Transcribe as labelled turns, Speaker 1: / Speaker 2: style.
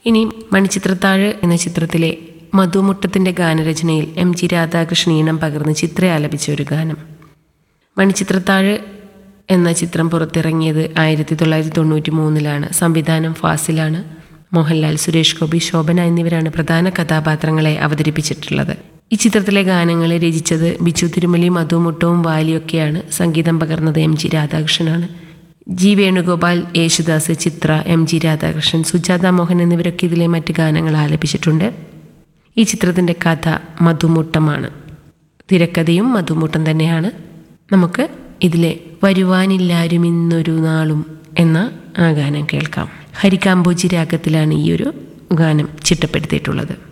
Speaker 1: ഇനി മണിച്ചിത്രത്താഴ് എന്ന ചിത്രത്തിലെ മധുമുട്ടത്തിൻ്റെ ഗാനരചനയിൽ എം ജി രാധാകൃഷ്ണൻ ഈണം പകർന്ന് ചിത്ര ആലപിച്ച ഒരു ഗാനം മണിച്ചിത്രത്താഴ് എന്ന ചിത്രം പുറത്തിറങ്ങിയത് ആയിരത്തി തൊള്ളായിരത്തി തൊണ്ണൂറ്റി മൂന്നിലാണ് സംവിധാനം ഫാസിലാണ് മോഹൻലാൽ സുരേഷ് ഗോപി ശോഭന എന്നിവരാണ് പ്രധാന കഥാപാത്രങ്ങളെ അവതരിപ്പിച്ചിട്ടുള്ളത് ഈ ചിത്രത്തിലെ ഗാനങ്ങൾ രചിച്ചത് ബിജു തിരുമലി മധുമുട്ടവും വാലിയൊക്കെയാണ് സംഗീതം പകർന്നത് എം ജി രാധാകൃഷ്ണനാണ് G Venugopal Yesudas Chithra M G Radhakrishnan Sujatha Mohan എന്നിവരൊക്കെ ഇതിലെ മറ്റ് ഗാനങ്ങൾ ആലപിച്ചിട്ടുണ്ട് ഈ ചിത്രത്തിൻ്റെ കഥ മധുമുട്ടമാണ് തിരക്കഥയും മധുമുട്ടം തന്നെയാണ് നമുക്ക് ഇതിലെ വരുവാനില്ലാരും ഇന്നൊരു നാളും എന്ന ആ ഗാനം കേൾക്കാം ഹരികാംബോജി രാഗത്തിലാണ് ഈ ഒരു ഗാനം ചിട്ടപ്പെടുത്തിയിട്ടുള്ളത്